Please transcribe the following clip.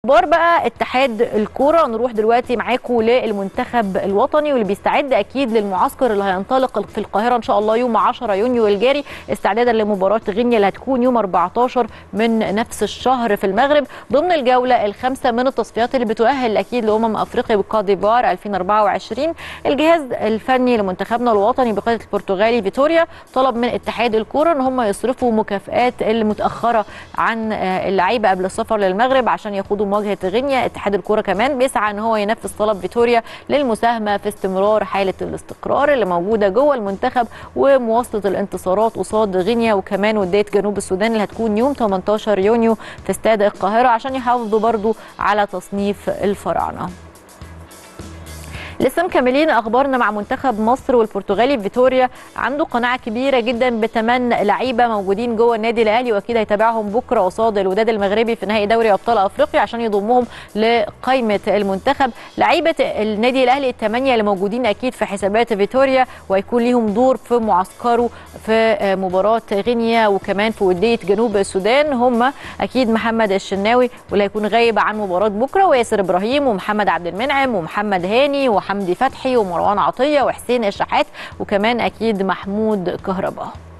اخبار بقى اتحاد الكوره نروح دلوقتي معاكم للمنتخب الوطني واللي بيستعد اكيد للمعسكر اللي هينطلق في القاهره ان شاء الله يوم 10 يونيو الجاري استعدادا لمباراه غينيا اللي هتكون يوم 14 من نفس الشهر في المغرب ضمن الجوله الخامسه من التصفيات اللي بتؤهل اكيد لامم افريقيا بالكوت ديفوار 2024 الجهاز الفني لمنتخبنا الوطني بقياده البرتغالي فيتوريا طلب من اتحاد الكوره ان هم يصرفوا مكافئات المتاخره عن اللعيبه قبل السفر للمغرب عشان يخوضوا مواجهه غينيا اتحاد الكوره كمان بيسعى ان هو ينفذ طلب فيتوريا للمساهمه في استمرار حاله الاستقرار اللي موجوده جوه المنتخب ومواصله الانتصارات قصاد غينيا وكمان وديه جنوب السودان اللي هتكون يوم 18 يونيو في استاد القاهره عشان يحافظوا برضو على تصنيف الفراعنه لسه مكملين اخبارنا مع منتخب مصر والبرتغالي فيتوريا عنده قناعه كبيره جدا بثمان لعيبه موجودين جوه النادي الاهلي واكيد هيتابعهم بكره قصاد الوداد المغربي في نهائي دوري ابطال افريقيا عشان يضمهم لقائمه المنتخب لعيبه النادي الاهلي الثمانيه اللي موجودين اكيد في حسابات فيتوريا وهيكون ليهم دور في معسكره في مباراه غينيا وكمان في وديه جنوب السودان هم اكيد محمد الشناوي واللي هيكون غايب عن مباراه بكره وياسر ابراهيم ومحمد عبد المنعم ومحمد هاني وحمدي فتحي ومروان عطيه وحسين الشحات وكمان اكيد محمود كهرباء